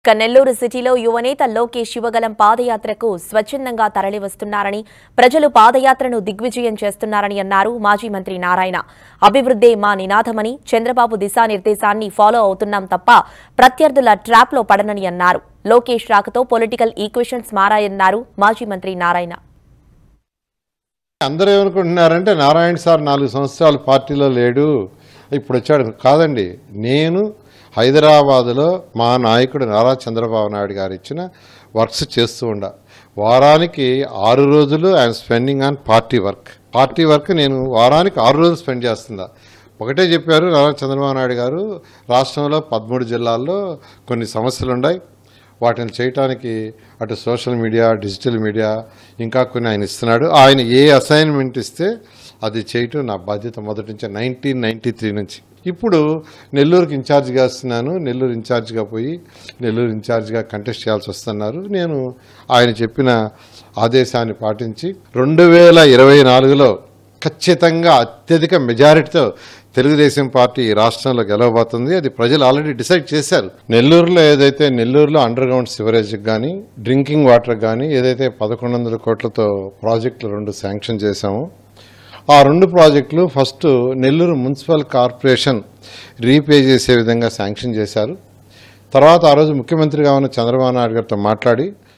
ఇక నెల్లూరు సిటీలో యువనేత లోకేష్ యువగలం పాదయాత్రకు స్వచ్ఛందంగా తరలివస్తున్నారని ప్రజలు పాదయాత్రను దిగ్విజయం చేస్తున్నారని అన్నారు మాజీ మంత్రి నారాయణ అభివృద్ధే మా నినాదమని చంద్రబాబు దిశానిర్దేశాన్ని ఫాలో అవుతున్నాం తప్ప ప్రత్యర్థుల ట్రాప్లో పడనని అన్నారు లోకేష్ రాకతో పొలిటికల్ ఈక్వేషన్స్ మారాయన్నారు మాజీ మంత్రి నారాయణ అందరూ ఏమనుకుంటున్నారంటే నారాయణ సార్ నాలుగు సంవత్సరాలు పార్టీలో లేడు ఇప్పుడు వచ్చాడు కాదండి నేను హైదరాబాదులో మా నాయకుడు నారా చంద్రబాబు నాయుడు గారు ఇచ్చిన వర్క్స్ చేస్తూ ఉండ వారానికి ఆరు రోజులు I'm spending on party work party work నేను వారానికి ఆరు రోజులు స్పెండ్ చేస్తుందా ఒకటే చెప్పారు నారా చంద్రబాబు నాయుడు గారు రాష్ట్రంలో పదమూడు జిల్లాల్లో కొన్ని సమస్యలు ఉన్నాయి వాటిని చేయటానికి అటు సోషల్ మీడియా డిజిటల్ మీడియా ఇంకా కొన్ని ఆయన ఇస్తున్నాడు ఆయన ఏ అసైన్మెంట్ ఇస్తే అది చేయటం నా బాధ్యత మొదటి నుంచి నైన్టీన్ నైంటీ త్రీ నుంచి ఇప్పుడు నెల్లూరుకి ఇన్ఛార్జ్గా వస్తున్నాను నెల్లూరు ఇన్ఛార్జ్గా పోయి నెల్లూరు ఇన్ఛార్జ్గా కంటెస్ట్ చేయాల్సి వస్తున్నారు నేను ఆయన చెప్పిన ఆదేశాన్ని పాటించి రెండు వేల ఇరవై నాలుగులో ఖచ్చితంగా అత్యధిక మెజారిటీతో తెలుగుదేశం పార్టీ ఈ రాష్ట్రంలో గెలవబోతుంది అది ప్రజలు ఆల్రెడీ డిసైడ్ చేశారు నెల్లూరులో ఏదైతే నెల్లూరులో అండర్ గ్రౌండ్ సివరేజ్కి కానీ డ్రింకింగ్ వాటర్ కానీ ఏదైతే పదకొండు వందల కోట్లతో ప్రాజెక్టులు రెండు శాంక్షన్ చేశామో ఆ రెండు ప్రాజెక్టులు first Nellore municipal corporation repay చేసే విధంగా శాంక్షన్ చేశారు తర్వాత ఆ రోజు ముఖ్యమంత్రిగా ఉన్న చంద్రబాబు నాయుడు గారితో మాట్లాడి